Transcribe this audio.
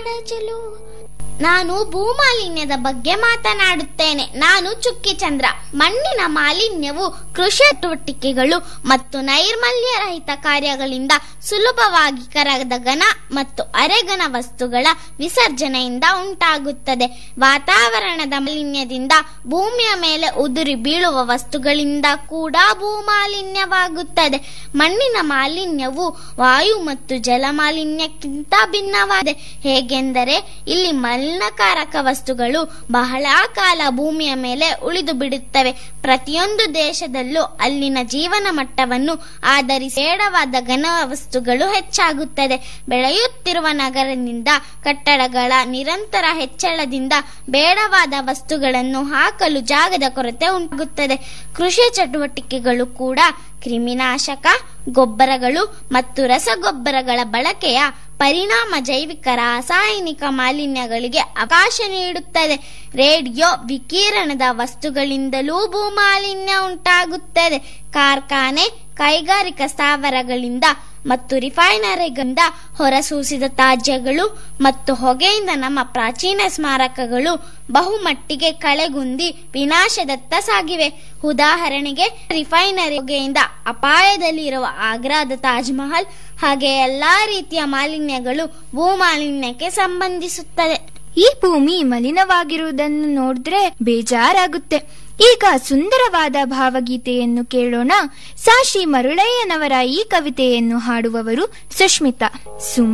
ಕಡಚಲು ನಾನು ಭೂಮಾಲಿನ್ಯದ ಬಗ್ಗೆ ಮಾತನಾಡುತ್ತೇನೆ ನಾನು ಚುಕ್ಕಿ ಚಂದ್ರ ಮಣ್ಣಿನ ಮಾಲಿನ್ಯವು ಕೃಷಿ ಚಟುವಟಿಕೆಗಳು ಮತ್ತು ನೈರ್ಮಲ್ಯ ರಹಿತ ಕಾರ್ಯಗಳಿಂದ ಸುಲಭವಾಗಿ ಕರಗದ ಘನ ಮತ್ತು ಅರೆಘನ ವಸ್ತುಗಳ ವಿಸರ್ಜನೆಯಿಂದ ಉಂಟಾಗುತ್ತದೆ ವಾತಾವರಣದ ಮಾಲಿನ್ಯದಿಂದ ಭೂಮಿಯ ಮೇಲೆ ಉದುರಿ ಬೀಳುವ ವಸ್ತುಗಳಿಂದ ಕೂಡ ಭೂಮಾಲಿನ್ಯವಾಗುತ್ತದೆ ಮಣ್ಣಿನ ಮಾಲಿನ್ಯವು ವಾಯು ಮತ್ತು ಜಲ ಮಾಲಿನ್ಯಕ್ಕಿಂತ ಭಿನ್ನವಾಗಿದೆ ಹೇಗೆಂದರೆ ಇಲ್ಲಿ ಮಲಿನಕಾರಕ ವಸ್ತುಗಳು ಬಹಳ ಕಾಲ ಭೂಮಿಯ ಮೇಲೆ ಉಳಿದು ಬಿಡುತ್ತವೆ ಪ್ರತಿಯೊಂದು ದೇಶದಲ್ಲೂ ಅಲ್ಲಿನ ಜೀವನ ಮಟ್ಟವನ್ನು ಆಧರಿಸಿ ಬೇಡವಾದ ಘನ ವಸ್ತುಗಳು ಹೆಚ್ಚಾಗುತ್ತದೆ ಬೆಳೆಯುತ್ತಿರುವ ನಗರದಿಂದ ಕಟ್ಟಡಗಳ ನಿರಂತರ ಹೆಚ್ಚಳದಿಂದ ಬೇಡವಾದ ವಸ್ತುಗಳನ್ನು ಹಾಕಲು ಜಾಗದ ಕೊರತೆ ಉಂಟಾಗುತ್ತದೆ ಕೃಷಿ ಚಟುವಟಿಕೆಗಳು ಕೂಡ ಕ್ರಿಮಿನಾಶಕ ಗೊಬ್ಬರಗಳು ಮತ್ತು ರಸಗೊಬ್ಬರಗಳ ಬಳಕೆಯ ಪರಿಣಾಮ ಜೈವಿಕ ರಾಸಾಯನಿಕ ಮಾಲಿನ್ಯಗಳಿಗೆ ಅವಕಾಶ ನೀಡುತ್ತದೆ ರೇಡಿಯೋ ವಿಕಿರಣದ ವಸ್ತುಗಳಿಂದಲೂ ಭೂಮಾಲಿನ್ಯ ಉಂಟಾಗುತ್ತದೆ ಕಾರ್ಖಾನೆ ಕೈಗಾರಿಕಾ ಸ್ಥಾವರಗಳಿಂದ ಮತ್ತು ರಿಫೈನರಿಗಳಿಂದ ಹೊರಸೂಸಿದ ತ್ಯಾಜ್ಯಗಳು ಮತ್ತು ಹೊಗೆಯಿಂದ ನಮ್ಮ ಪ್ರಾಚೀನ ಸ್ಮಾರಕಗಳು ಬಹುಮಟ್ಟಿಗೆ ಕಳೆಗುಂದಿ ವಿನಾಶದತ್ತ ಸಾಗಿವೆ ಉದಾಹರಣೆಗೆ ರಿಫೈನರಿ ಹೊಗೆಯಿಂದ ಅಪಾಯದಲ್ಲಿರುವ ಆಗ್ರಾದ ತಾಜ್ ಮಹಲ್ ಹಾಗೆ ಎಲ್ಲಾ ರೀತಿಯ ಮಾಲಿನ್ಯಗಳು ಭೂಮಾಲಿನ್ಯಕ್ಕೆ ಸಂಬಂಧಿಸುತ್ತದೆ ಈ ಭೂಮಿ ಮಲಿನವಾಗಿರುವುದನ್ನು ನೋಡಿದ್ರೆ ಬೇಜಾರಾಗುತ್ತೆ ಈಗ ಸುಂದರವಾದ ಭಾವಗೀತೆಯನ್ನು ಕೇಳೋಣ ಸಾಶಿ ಮರುಳಯ್ಯನವರ ಈ ಕವಿತೆಯನ್ನು ಹಾಡುವವರು ಸುಷ್ಮಿತಾ ಸುಮ್